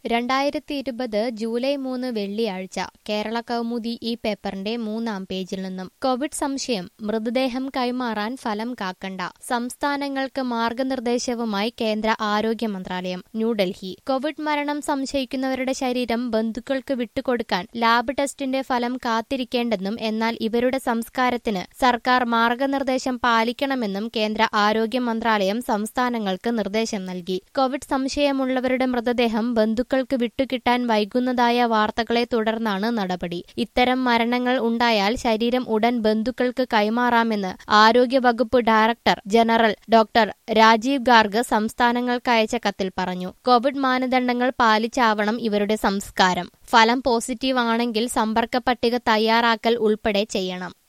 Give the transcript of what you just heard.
രണ്ടായിരത്തി ഇരുപത് ജൂലൈ മൂന്ന് വെള്ളിയാഴ്ച കേരള കൗമുദി ഈ പേപ്പറിന്റെ മൂന്നാം പേജിൽ നിന്നും കോവിഡ് സംശയം മൃതദേഹം കൈമാറാൻ ഫലം കാക്കണ്ട സംസ്ഥാനങ്ങൾക്ക് മാർഗനിർദ്ദേശവുമായി കേന്ദ്ര ആരോഗ്യ മന്ത്രാലയം ന്യൂഡൽഹി കോവിഡ് മരണം സംശയിക്കുന്നവരുടെ ശരീരം ബന്ധുക്കൾക്ക് വിട്ടുകൊടുക്കാൻ ലാബ് ടെസ്റ്റിന്റെ ഫലം കാത്തിരിക്കേണ്ടെന്നും എന്നാൽ ഇവരുടെ സംസ്കാരത്തിന് സർക്കാർ മാർഗനിർദ്ദേശം പാലിക്കണമെന്നും കേന്ദ്ര ആരോഗ്യ മന്ത്രാലയം സംസ്ഥാനങ്ങൾക്ക് നിർദ്ദേശം നൽകി കോവിഡ് സംശയമുള്ളവരുടെ മൃതദേഹം ബന്ധുക്കൾക്ക് വിട്ടുകിട്ടാൻ വൈകുന്നതായ വാർത്തകളെ തുടർന്നാണ് നടപടി ഇത്തരം മരണങ്ങൾ ഉണ്ടായാൽ ശരീരം ഉടൻ ബന്ധുക്കൾക്ക് കൈമാറാമെന്ന് ആരോഗ്യവകുപ്പ് director general doctor Rajeev Garg സംസ്ഥാനങ്ങൾക്ക് അയച്ച കത്തിൽ പറഞ്ഞു കോവിഡ് മാനദണ്ഡങ്ങൾ പാലിച്ചാവണം ഇവരുടെ സംസ്കാരം ഫലം പോസിറ്റീവ് ആണെങ്കിൽ സമ്പർക്ക പട്ടിക തയ്യാറാക്കൽ ഉൾപ്പെടെ ചെയ്യണം